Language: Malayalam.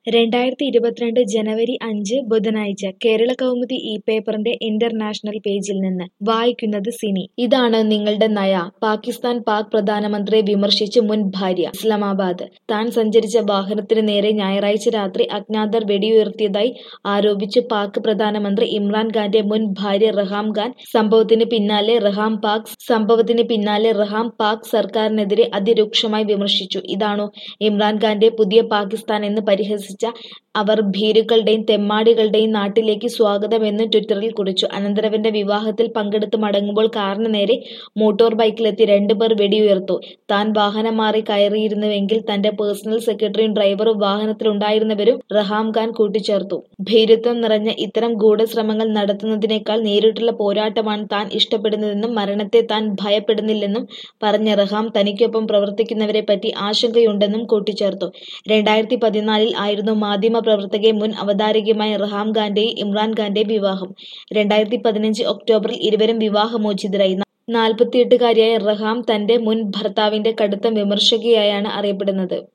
രണ്ടായിരത്തി ഇരുപത്തിരണ്ട് ജനുവരി അഞ്ച് ബുധനാഴ്ച കേരള കൗമുദി ഈ പേപ്പറിന്റെ ഇന്റർനാഷണൽ പേജിൽ നിന്ന് വായിക്കുന്നത് സിനി ഇതാണ് നിങ്ങളുടെ നയ പാകിസ്ഥാൻ പാക് പ്രധാനമന്ത്രിയെ വിമർശിച്ച് മുൻ ഭാര്യ ഇസ്ലാമാബാദ് താൻ സഞ്ചരിച്ച വാഹനത്തിന് നേരെ ഞായറാഴ്ച രാത്രി അജ്ഞാതർ വെടിയുതിർത്തതായി ആരോപിച്ച് പാക് പ്രധാനമന്ത്രി ഇമ്രാൻഖാന്റെ മുൻ ഭാര്യ റഹാം ഖാൻ സംഭവത്തിന് പിന്നാലെ റഹാം പാക് സംഭവത്തിന് പിന്നാലെ റഹാം പാക് സർക്കാരിനെതിരെ അതിരൂക്ഷമായി വിമർശിച്ചു ഇതാണോ ഇമ്രാൻഖാന്റെ പുതിയ പാകിസ്ഥാൻ എന്ന് പരിഹസിച്ച അവർ ഭീരുക്കളുടെയും തെമ്മാടികളുടെയും നാട്ടിലേക്ക് സ്വാഗതമെന്ന് ട്വിറ്ററിൽ കുറിച്ചു അനന്തരവന്റെ വിവാഹത്തിൽ പങ്കെടുത്ത് മടങ്ങുമ്പോൾ കാറിന് നേരെ മോട്ടോർ ബൈക്കിലെത്തി രണ്ടുപേർ വെടിയുതിർത്തു താൻ വാഹനം മാറി കയറിയിരുന്നുവെങ്കിൽ തന്റെ പേഴ്സണൽ സെക്രട്ടറിയും ഡ്രൈവറും വാഹനത്തിലുണ്ടായിരുന്നവരും റഹാം ഖാൻ കൂട്ടിച്ചേർത്തു ഭീരുത്വം നിറഞ്ഞ ഇത്തരം ഗൂഢശ്രമങ്ങൾ നടത്തുന്നതിനേക്കാൾ നേരിട്ടുള്ള പോരാട്ടമാണ് താൻ ഇഷ്ടപ്പെടുന്നതെന്നും മരണത്തെ താൻ ഭയപ്പെടുന്നില്ലെന്നും പറഞ്ഞ റഹാം തനിക്കൊപ്പം പ്രവർത്തിക്കുന്നവരെ പറ്റി ആശങ്കയുണ്ടെന്നും കൂട്ടിച്ചേർത്തു രണ്ടായിരത്തി പതിനാലിൽ ആയിരുന്നു മാധ്യമ പ്രവർത്തകയും മുൻ അവതാരകയുമായ റഹാം ഖാന്റെയും ഇമ്രാൻ ഖാന്റെയും വിവാഹം രണ്ടായിരത്തി പതിനഞ്ച് ഒക്ടോബറിൽ ഇരുവരും വിവാഹമോചിതരായി നാൽപ്പത്തിയെട്ടുകാരിയായ റഹാം തന്റെ മുൻ ഭർത്താവിന്റെ കടുത്ത വിമർശകയായാണ് അറിയപ്പെടുന്നത്